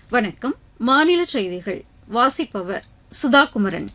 வணக்கம் மாநில செய்திகள் வாசிப்பவர் சுதா குமரன்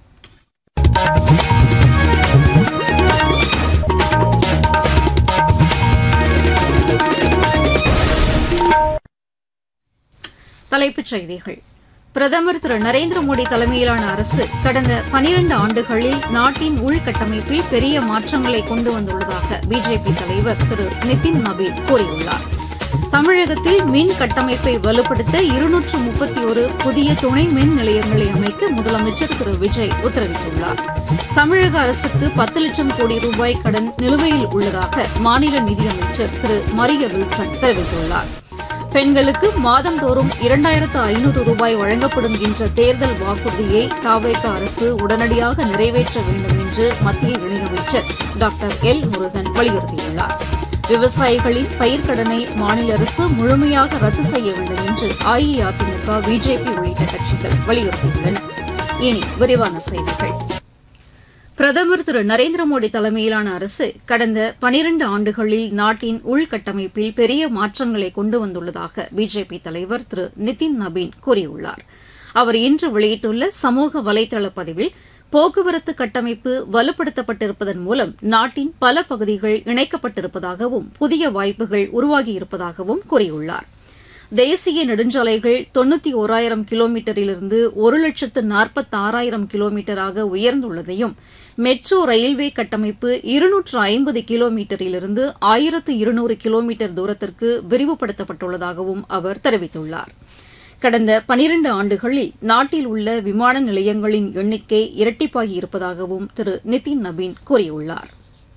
தலைப்புச் செய்திகள் பிரதமர் திரு நரேந்திர மோடி தலைமையிலான அரசு கடந்த பனிரண்டு ஆண்டுகளில் நாட்டின் உள்கட்டமைப்பில் பெரிய மாற்றங்களை கொண்டு வந்துள்ளதாக பிஜேபி தலைவர் திரு நிதின் நபீன் கூறியுள்ளார் தமிழகத்தில் மின் கட்டமைப்பை வலுப்படுத்த இருநூற்று முப்பத்தி ஒரு புதிய துணை மின் நிலையங்களை அமைக்க முதலமைச்சர் திரு விஜய் உத்தரவிட்டுள்ளார் தமிழக அரசுக்கு பத்து லட்சம் கோடி ரூபாய் கடன் நிலுவையில் உள்ளதாக மாநில நிதியமைச்சர் திரு மரிய வில்சன் தெரிவித்துள்ளார் பெண்களுக்கு மாதந்தோறும் இரண்டாயிரத்து ஐநூறு ரூபாய் வழங்கப்படும் என்ற தேர்தல் வாக்குறுதியை தாவேக அரசு உடனடியாக நிறைவேற்ற வேண்டும் என்று மத்திய இணையமைச்சர் டாக்டர் எல் முருகன் வலியுறுத்தியுள்ளார் விவசாயிகளின் பயிர்க்கடனை மாநில அரசு முழுமையாக ரத்து செய்ய வேண்டும் என்று அஇஅதிமுக பிஜேபி உள்ளிட்ட கட்சிகள் வலியுறுத்தியுள்ளன இனி விரிவான செய்திகள் பிரதமர் திரு நரேந்திர மோடி தலைமையிலான அரசு கடந்த பனிரண்டு ஆண்டுகளில் நாட்டின் உள்கட்டமைப்பில் பெரிய மாற்றங்களை கொண்டு வந்துள்ளதாக பிஜேபி தலைவர் திரு நிதின் நபீன் கூறியுள்ளார் அவர் இன்று வெளியிட்டுள்ள சமூக வலைதள பதிவில் போக்குவரத்து கட்டமைப்பு வலுப்படுத்தப்பட்டிருப்பதன் மூலம் நாட்டின் பல பகுதிகள் இணைக்கப்பட்டிருப்பதாகவும் புதிய வாய்ப்புகள் உருவாகியிருப்பதாகவும் கூறியுள்ளார் தேசிய நெடுஞ்சாலைகள் தொண்ணூத்தி ஓராயிரம் கிலோமீட்டரிலிருந்து ஒரு லட்சத்து நாற்பத்தாறாயிரம் கிலோமீட்டராக உயர்ந்துள்ளதையும் மெட்ரோ ரயில்வே கட்டமைப்பு இருநூற்று ஐம்பது கிலோமீட்டரிலிருந்து ஆயிரத்து இருநூறு கிலோமீட்டர் தூரத்திற்கு விரிவுபடுத்தப்பட்டுள்ளதாகவும் அவர் தெரிவித்துள்ளார் கடந்த பனிரண்டு ஆண்டுகளில் நாட்டில் உள்ள விமான நிலையங்களின் எண்ணிக்கை இரட்டிப்பாகியிருப்பதாகவும் திரு நிதின் நபீன் கூறியுள்ளார்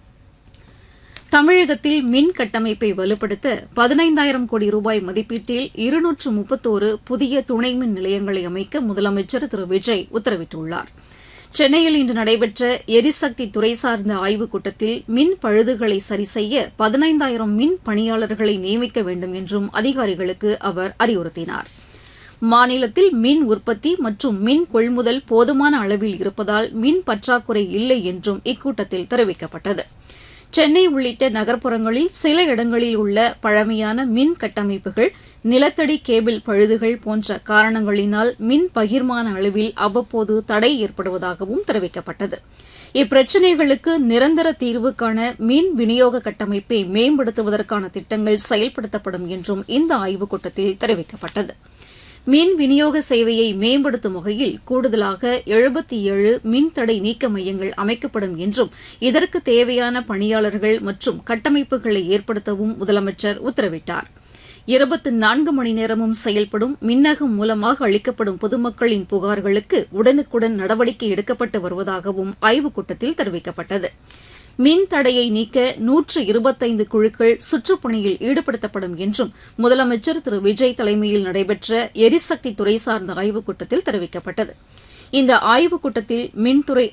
தமிழகத்தில் மின் கட்டமைப்பை வலுப்படுத்த பதினைந்தாயிரம் கோடி ரூபாய் மதிப்பீட்டில் இருநூற்று முப்பத்தோரு புதிய துணை மின் நிலையங்களை அமைக்க முதலமைச்சர் திரு விஜய் உத்தரவிட்டுள்ளார் சென்னையில் இன்று நடைபெற்ற எரிசக்தி துறை சார்ந்த ஆய்வுக் கூட்டத்தில் மின் பழுதுகளை சரிசெய்ய பதினைந்தாயிரம் மின் பணியாளர்களை நியமிக்க வேண்டும் என்றும் அதிகாரிகளுக்கு அவர் அறிவுறுத்தினார் மாநிலத்தில் மின் உற்பத்தி மற்றும் மின் கொள்முதல் போதுமான அளவில் இருப்பதால் மின் பற்றாக்குறை இல்லை என்றும் இக்கூட்டத்தில் தெரிவிக்கப்பட்டது சென்னை உள்ளிட்ட நகர்ப்புறங்களில் சில இடங்களில் உள்ள பழமையான மின் கட்டமைப்புகள் நிலத்தடி கேபிள் பழுதுகள் போன்ற காரணங்களினால் மின் பகிர்மான அளவில் அவ்வப்போது தடை ஏற்படுவதாகவும் தெரிவிக்கப்பட்டது இப்பிரச்சினைகளுக்கு நிரந்தர தீர்வு காண மின் விநியோக கட்டமைப்பை மேம்படுத்துவதற்கான திட்டங்கள் செயல்படுத்தப்படும் என்றும் இந்த ஆய்வுக் கூட்டத்தில் தெரிவிக்கப்பட்டது மின் விநியோக சேவையை மேம்படுத்தும் வகையில் கூடுதலாக எழுபத்தி ஏழு மின்தடை நீக்க மையங்கள் அமைக்கப்படும் என்றும் இதற்கு தேவையான பணியாளர்கள் மற்றும் கட்டமைப்புகளை ஏற்படுத்தவும் முதலமைச்சர் உத்தரவிட்டார் இருபத்தி நான்கு மணி நேரமும் செயல்படும் மின்னகம் மூலமாக அளிக்கப்படும் பொதுமக்களின் புகார்களுக்கு உடனுக்குடன் நடவடிக்கை எடுக்கப்பட்டு வருவதாகவும் ஆய்வுக் கூட்டத்தில் தெரிவிக்கப்பட்டது மின் தடையை நீக்க நூற்று இருபத்தைந்து குழுக்கள் சுற்றுப்பணியில் ஈடுபடுத்தப்படும் என்றும் முதலமைச்சர் திரு விஜய் தலைமையில் நடைபெற்ற எரிசக்தி துறை சார்ந்த ஆய்வுக் கூட்டத்தில் தெரிவிக்கப்பட்டது இந்த ஆய்வுக் கூட்டத்தில் மின்துறை